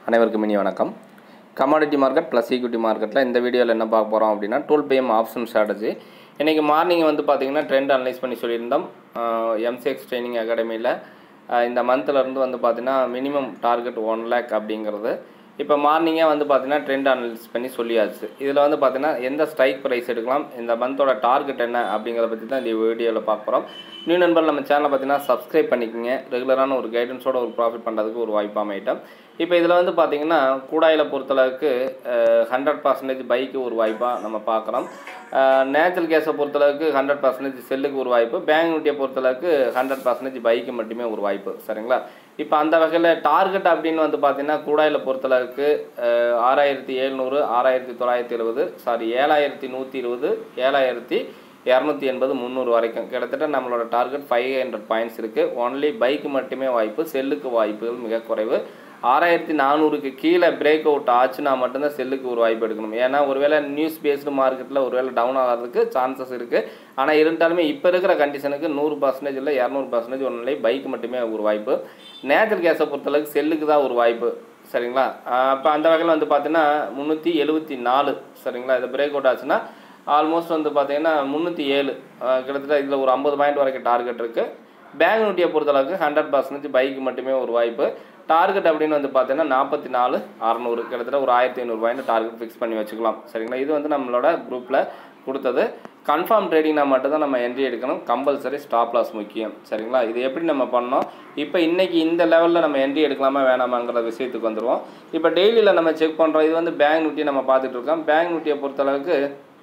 அனைவருக்கும் இனி வணக்கம் கமாடிட்டி மார்க்கெட் ப்ளஸ் ஈக்விட்டி மார்க்கெட்டில் இந்த வீடியோவில் என்ன பார்க்க போகிறோம் அப்படின்னா டூல் பிஎம் ஆப்ஷன் ஸ்ட்ராட்டஜி இன்றைக்கி மார்னிங் வந்து பார்த்திங்கன்னா ட்ரெண்ட் அனலைஸ் பண்ணி சொல்லியிருந்தோம் எம்சிஎக்ஸ் ட்ரைனிங் அகாடமியில் இந்த மந்த்லேருந்து வந்து பார்த்திங்கன்னா மினிமம் டார்கெட் ஒன் லேக் அப்படிங்கிறது இப்போ மார்னிங்கே வந்து பார்த்தீங்கன்னா ட்ரெண்ட் அனலிஸ் பண்ணி சொல்லியாச்சு இதில் வந்து பார்த்தீங்கன்னா எந்த ஸ்ட்ரைக் ப்ரைஸ் எடுக்கலாம் இந்த மந்தோட டார்கெட் என்ன அப்படிங்கிறத பற்றி தான் இந்த வீடியோவில் பார்க்க போகிறோம் நியூ நண்பர் நம்ம சேனலை பார்த்தீங்கன்னா சப்ஸ்கிரைப் பண்ணிக்கோங்க ரெகுலரான ஒரு கைடன்ஸோட ஒரு ப்ராஃபிட் பண்ணுறதுக்கு ஒரு வாய்ப்பாக அமையிட்டோம் இப்போ இதில் வந்து பார்த்தீங்கன்னா கூடாயில் பொறுத்தளவுக்கு ஹண்ட்ரட் பர்சன்டேஜ் பைக்கு ஒரு வாய்ப்பாக நம்ம பார்க்குறோம் நேச்சுரல் கேஸை பொறுத்தளவுக்கு ஹண்ட்ரட் பர்சன்டேஜ் செல்லுக்கு ஒரு வாய்ப்பு பேங்க் நிஃப்டியை பொறுத்தளவுக்கு ஹண்ட்ரட் பர்சன்டேஜ் பைக்கு மட்டுமே ஒரு வாய்ப்பு சரிங்களா இப்போ அந்த வகையில் டார்கெட் அப்படின்னு வந்து பார்த்தீங்கன்னா கூடாயில் பொறுத்தளவுக்கு அஹ், ஆறாயிரத்தி எழுநூறு ஆறாயிரத்தி தொள்ளாயிரத்தி எழுபது சாரி ஏழாயிரத்தி நூற்றி இருபது ஏழாயிரத்தி இரநூத்தி எண்பது முந்நூறு வரைக்கும் கிட்டத்தட்ட நம்மளோட டார்கெட் ஃபைவ் ஹண்ட்ரட் பாயிண்ட்ஸ் இருக்குது ஒன்லி பைக்கு மட்டுமே வாய்ப்பு செல்லுக்கு வாய்ப்புகள் மிக குறைவு ஆறாயிரத்தி நானூறுக்கு கீழே பிரேக் அவுட் ஆச்சுன்னா மட்டும்தான் செல்லுக்கு ஒரு வாய்ப்பு எடுக்கணும் ஏன்னா ஒருவேளை நியூஸ் பேஸ்டு மார்க்கெட்டில் ஒருவேளை டவுன் ஆகிறதுக்கு சான்சஸ் இருக்குது ஆனால் இருந்தாலுமே இப்போ இருக்கிற கண்டிஷனுக்கு நூறு பர்சன்டேஜ் இல்லை இரநூறு பர்சன்டேஜ் ஒன்றிலே பைக் மட்டுமே ஒரு வாய்ப்பு நேச்சுரல் கேஸை பொறுத்தளவுக்கு செல்லுக்கு தான் ஒரு வாய்ப்பு சரிங்களா அப்போ அந்த வகையில் வந்து பார்த்தீங்கன்னா முந்நூற்றி எழுபத்தி நாலு சரிங்களா இது பிரேக் அவுட் ஆச்சுன்னா ஆல்மோஸ்ட் வந்து பார்த்தீங்கன்னா முந்நூற்றி ஏழு கிட்டத்தட்ட இதில் ஒரு ஐம்பது பாயிண்ட் வரைக்கும் டார்கெட் இருக்குது பேங்க் நிஃப்டியை பொறுத்தளவுக்கு ஹண்ட்ரட் பர்சன்டேஜ் பைக்கு மட்டுமே ஒரு வாய்ப்பு டார்கெட் அப்படின்னு வந்து பார்த்தீங்கன்னா நாற்பத்தி நாலு அறநூறு கிட்டத்தட்ட ஒரு ஆயிரத்தி ஐநூறுபாயின்னு டார்கெட் ஃபிக்ஸ் பண்ணி வச்சுக்கலாம் சரிங்களா இது வந்து நம்மளோட குரூப்பில் கொடுத்தது கன்ஃபார்ம் ட்ரேடிங்னா மட்டும் தான் நம்ம என்ட்ரி எடுக்கணும் கம்பல்சரி ஸ்டாப் லாஸ் முக்கியம் சரிங்களா இது எப்படி நம்ம பண்ணோம் இப்போ இன்றைக்கி இந்த லெவலில் நம்ம என்ட்ரி எடுக்கலாமா வேணாமாங்கிற விஷயத்துக்கு வந்துடுவோம் இப்போ டெய்லியில் நம்ம செக் பண்ணுறோம் இது வந்து பேங்க் நிஃப்டி நம்ம பார்த்துட்டு இருக்கோம் பேங்க் நிஃப்டியை பொறுத்தளவுக்கு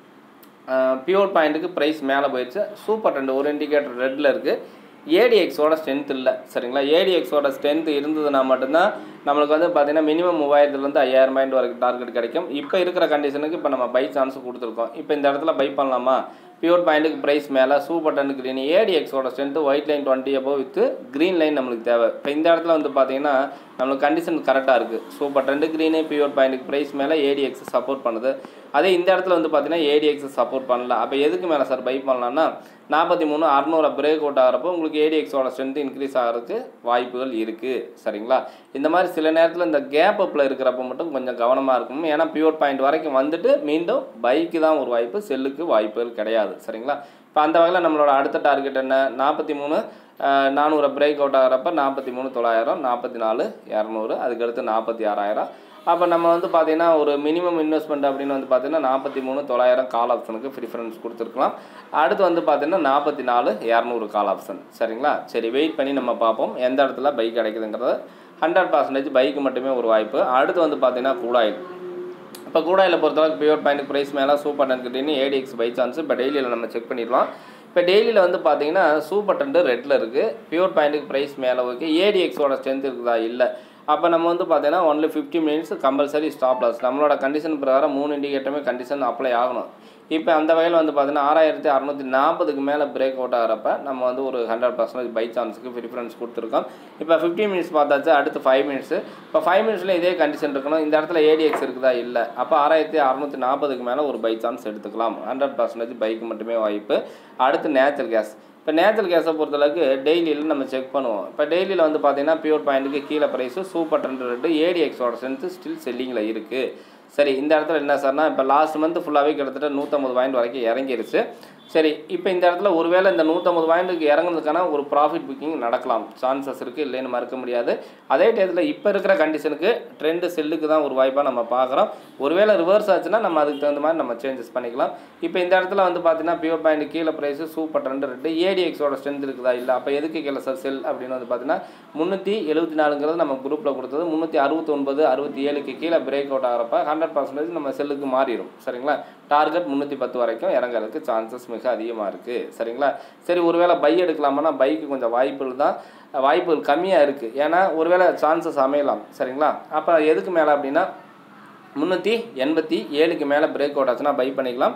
பியூர் பாயிண்ட்டுக்கு ப்ரைஸ் மேலே போயிடுச்சு சூப்பர் ரெண்டு ஒரு இண்டிகேட்டர் ரெட்டில் இருக்குது ஏடிஎக்ஸோட ஸ்ட்ரென்த் இல்லை சரிங்களா ஏடிஎக்ஸோட ஸ்ட்ரென்த் இருந்ததுன்னா மட்டும்தான் நம்மளுக்கு வந்து பார்த்தீங்கன்னா மினிமம் மூவாயிரத்துலேருந்து ஐயாயிரம் பாயிண்ட் வரைக்கும் டார்கெட் கிடைக்கும் இப்போ இருக்கிற கண்டிஷனுக்கு இப்போ நம்ம பை சான்ஸ் கொடுத்துருக்கோம் இப்போ இந்த இடத்துல பை பண்ணலாமா பியூர் பாயிண்ட்டுக்கு ப்ரைஸ் மேலே சூப்பர் டன்னு க்ரீன் ஏடிஎக்ஸோட strength white line twenty above with green line நம்மளுக்கு தேவை இப்போ இந்த இடத்துல வந்து பார்த்தீங்கன்னா நம்மளுக்கு கண்டிஷன் கரெக்டாக இருக்குது சூப்பர் ரெண்டு க்ரீனே பியூர் பாயிண்ட்டுக்கு ப்ரைஸ் மேலே ஏடிஎக்ஸ் சப்போர்ட் பண்ணுது அதே இந்த இடத்துல வந்து பார்த்தீங்கன்னா ஏடிஎக்ஸ் சப்போர்ட் பண்ணல அப்போ எதுக்கு மேலே சார் பை பண்ணலாம்னா நாற்பத்தி மூணு அறநூறு பிரேக் அவுட் ஆகிறப்போ உங்களுக்கு ஏடிஎக்ஸோட ஸ்ட்ரென்த் இன்க்ரீஸ் ஆகிறதுக்கு வாய்ப்புகள் இருக்குது சரிங்களா இந்த மாதிரி சில நேரத்தில் இந்த கேப் அப்பில் இருக்கிறப்ப மட்டும் கொஞ்சம் கவனமாக இருக்கணும் ஏன்னா பியூர் பாயிண்ட் வரைக்கும் வந்துட்டு மீண்டும் பைக்கு தான் ஒரு வாய்ப்பு செல்லுக்கு வாய்ப்புகள் கிடையாது சரிங்களா இப்போ அந்த வகையில் நம்மளோட அடுத்த டார்கெட் என்ன நாற்பத்தி மூணு நானூறு பிரேக் அவுட் ஆகிறப்ப நாற்பத்தி மூணு தொள்ளாயிரம் நாற்பத்தி நாலு இரநூறு அதுக்கடுத்து நாற்பத்தி ஆறாயிரம் அப்போ நம்ம வந்து பார்த்தீங்கன்னா ஒரு மினிமம் இன்வெஸ்ட்மெண்ட் அப்படின்னு வந்து பார்த்தீங்கன்னா நாற்பத்தி மூணு தொள்ளாயிரம் கால் ஆப்ஷனுக்கு ப்ரிஃபரன்ஸ் கொடுத்துருக்கலாம் அடுத்து வந்து பார்த்தீங்கன்னா நாற்பத்தி நாலு இரநூறு கால் ஆப்ஷன் சரிங்களா சரி வெயிட் பண்ணி நம்ம பார்ப்போம் எந்த இடத்துல பைக் கிடைக்குதுங்கிறது ஹண்ட்ரட் பர்சன்டேஜ் பைக்கு மட்டுமே ஒரு வாய்ப்பு அடுத்து வந்து பார்த்தீங்கன்னா கூடாயில் இப்போ கூடாயில் பொறுத்தளவுக்கு பியூர் பாயிண்ட் ப்ரைஸ் மேலே சூப்பர் டன் கிட்டேன்னு ஏடிஎக்ஸ் பை சான்ஸ் இப்போ டெய்லியில் நம்ம செக் பண்ணிடலாம் இப்போ டெய்லியில் வந்து பார்த்தீங்கன்னா சூப்பர் டென்ட் ரெட்டில் இருக்குது பியூர் பாயிண்ட்டுக்கு ப்ரைஸ் மேலே ஓகே ஏடிஎக்ஸோட ஸ்ட்ரென்த் இருக்குதா இல்லை அப்போ நம்ம வந்து பார்த்தீங்கன்னா only fifty minutes compulsory stop loss நம்மளோட கண்டிஷன் பிரகாரம் மூணு இண்டிகேட்டருமே கண்டிஷன் அப்ளை ஆகணும் இப்போ அந்த வகையில் வந்து பார்த்தீங்கன்னா ஆறாயிரத்தி அறநூற்றி நாற்பதுக்கு மேலே பிரேக் அவுட் ஆகிறப்ப நம்ம வந்து ஒரு ஹண்ட்ரட் பர்சன்டேஜ் பை சான்ஸுக்கு ப்ரிஃபரன்ஸ் கொடுத்துருக்கோம் இப்போ ஃபிஃப்டி மினிட்ஸ் பார்த்தாச்சு அடுத்து ஃபைவ் மினிட்ஸ் இப்போ ஃபைவ் மினிட்ஸில் இதே கண்டிஷன் இருக்கணும் இந்த இடத்துல ஏடிஎக்ஸ் இருக்குதா இல்லை அப்போ ஆறாயிரத்தி அறநூற்றி நாற்பதுக்கு மேலே ஒரு பை சான்ஸ் எடுத்துக்கலாம் ஹண்ட்ரட் பர்சன்டேஜ் பைக்கு மட்டுமே வாய்ப்பு அடுத்து நேச்சுரல் கேஸ் இப்போ நேச்சுரல் கேஸை பொறுத்தளவுக்கு டெய்லியில் நம்ம செக் பண்ணுவோம் இப்போ டெய்லியில் வந்து பார்த்தீங்கன்னா பியூர் பாயிண்ட்டுக்கு கீழே ப்ரைஸு சூப்பர் டென் ரெண்டு ஏடிஎக்ஸோட ஸ்ட்ரென்த்து ஸ்டில் செல்லிங்கில் இருக்குது சரி இந்த இடத்துல என்ன சார்னா இப்போ லாஸ்ட் மந்த் ஃபுல்லாகவே கிட்டத்தட்ட நூற்றம்பது பாயிண்ட் வரைக்கும் இறங்கிருச்சு சரி இப்போ இந்த இடத்துல ஒருவேளை இந்த நூற்றம்பது பாயிண்ட்டுக்கு இறங்குறதுக்கான ஒரு ப்ராஃபிட் புக்கிங் நடக்கலாம் சான்சஸ் இருக்குது இல்லைன்னு மறுக்க முடியாது அதே டயத்தில் இப்போ இருக்கிற கண்டிஷனுக்கு ட்ரெண்டு செல்லுக்கு தான் ஒரு வாய்ப்பாக நம்ம பார்க்குறோம் ஒருவேளை ரிவர்ஸ் ஆச்சுன்னா நம்ம அதுக்கு தகுந்த மாதிரி நம்ம சேஞ்சஸ் பண்ணிக்கலாம் இப்போ இந்த இடத்துல வந்து பார்த்தீங்கன்னா பியூர் பாயிண்ட் கீழே ப்ரைஸு சூப்பர் ட்ரெண்டு ரெண்டு ஏடிஎக்ஸோட ஸ்ட்ரென்த் இருக்குதா இல்லை அப்போ எதுக்கு கீழே சார் செல் அப்படின்னு வந்து பார்த்தீங்கன்னா முந்நூற்றி எழுபத்தி நாலுங்கிறது நம்ம குரூப்பில் கொடுத்தது முந்நூற்றி அறுபத்தொன்பது அறுபத்தி ஏழுக்கு கீழே பிரேக் அவுட் ஆகிறப்ப ஹண்ட்ரட் பர்சன்டேஜ் நம்ம செல்லுக்கு மாறிடும் சரிங்களா டார்கெட் முந்நூற்றி பத்து வரைக்கும் இறங்குறதுக்கு சான்சஸ் மிக அதிகமாக இருக்குது சரிங்களா சரி ஒருவேளை பை எடுக்கலாமான்னா பைக்கு கொஞ்சம் வாய்ப்புகள் தான் வாய்ப்புகள் கம்மியாக இருக்குது ஏன்னா ஒருவேளை சான்சஸ் அமையலாம் சரிங்களா அப்போ எதுக்கு மேலே அப்படின்னா முந்நூற்றி எண்பத்தி ஏழுக்கு மேலே பிரேக் அவுட் ஆச்சுன்னா பை பண்ணிக்கலாம்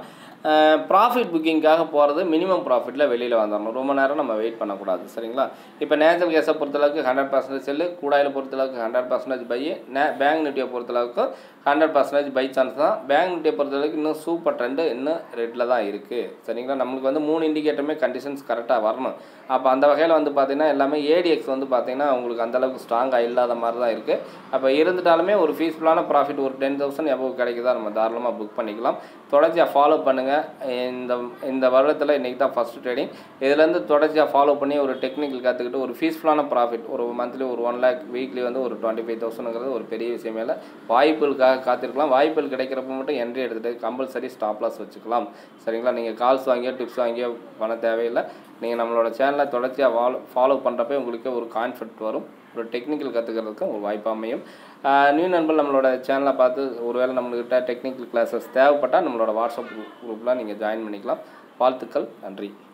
ப்ராஃபிட் புக்கிங்காக போகிறது மினிமம் ப்ராஃபிட்டில் வெளியில் வந்துடணும் ரொம்ப நேரம் நம்ம வெயிட் பண்ணக்கூடாது சரிங்களா இப்போ நேச்சுரல் கேஸை பொறுத்தளவுக்கு ஹண்ட்ரட் பர்சன்டேஜ் செல்லு கூடாயில் பொறுத்தளவுக்கு ஹண்ட்ரட் பர்சன்டேஜ் பை நே பேங்க் நிஃப்டியை பொறுத்தளவுக்கு ஹண்ட்ரட் பர்சன்டேஜ் பை சான்ஸ் தான் பேங்க் நிஃப்டியை பொறுத்தளவுக்கு இன்னும் சூப்பர் ட்ரெண்டு இன்னும் ரெட்டில் தான் இருக்குது சரிங்களா நம்மளுக்கு வந்து மூணு இண்டிகேட்டருமே கண்டிஷன்ஸ் கரெக்டாக வரணும் அப்போ அந்த வகையில் வந்து பார்த்திங்கன்னா எல்லாமே ஏடிஎக்ஸ் வந்து பார்த்திங்கன்னா உங்களுக்கு அந்தளவுக்கு ஸ்ட்ராங்காக இல்லாத மாதிரி தான் இருக்குது அப்போ இருந்துட்டாலுமே ஒரு ஃபீஸ்ஃபுல்லான ப்ராஃபிட் ஒரு டென் தௌசண்ட் எவ்வளோ கிடைக்குதா நம்ம தாராளமாக புக் பண்ணிக்கலாம் தொடர்ச்சியாக ஃபாலோ பண்ணுங்கள் இந்த இந்த வருடத்தில் இன்றைக்கி தான் ஃபஸ்ட்டு ட்ரேடிங் இதுலேருந்து தொடர்ச்சியாக ஃபாலோ பண்ணி ஒரு டெக்னிக்கல் கற்றுக்கிட்டு ஒரு ஃபீஸ்ஃபுல்லான ப்ராஃபிட் ஒரு மந்த்லி ஒரு ஒன் லேக் வீக்லி வந்து ஒரு டுவெண்ட்டி ஃபைவ் தௌசண்ட்ங்கிறது ஒரு பெரிய விஷயமே இல்லை வாய்ப்புகளுக்காக காத்திருக்கலாம் வாய்ப்புகள் கிடைக்கிறப்ப மட்டும் என்ட்ரி எடுத்துகிட்டு கம்பல்சரி ஸ்டாப் லாஸ் வச்சுக்கலாம் சரிங்களா நீங்கள் கால்ஸ் வாங்கியோ டிப்ஸ் வாங்கியோ பண்ண தேவையில்லை நீங்கள் நம்மளோட சேனலை தொடர்ச்சியாக ஃபாலோ ஃபாலோ பண்ணுறப்ப உங்களுக்கு ஒரு கான்ஃபிடென்ட் வரும் ஒரு டெக்னிக்கல் கற்றுக்கிறதுக்கு ஒரு வாய்ப்பு அமையும் நியூ நண்பர் நம்மளோட சேனலை பார்த்து ஒருவேளை நம்மள்கிட்ட டெக்னிக்கல் கிளாஸஸ் தேவைப்பட்டால் நம்மளோட வாட்ஸ்அப் குரூப்பில் நீங்கள் ஜாயின் பண்ணிக்கலாம் வாழ்த்துக்கள் நன்றி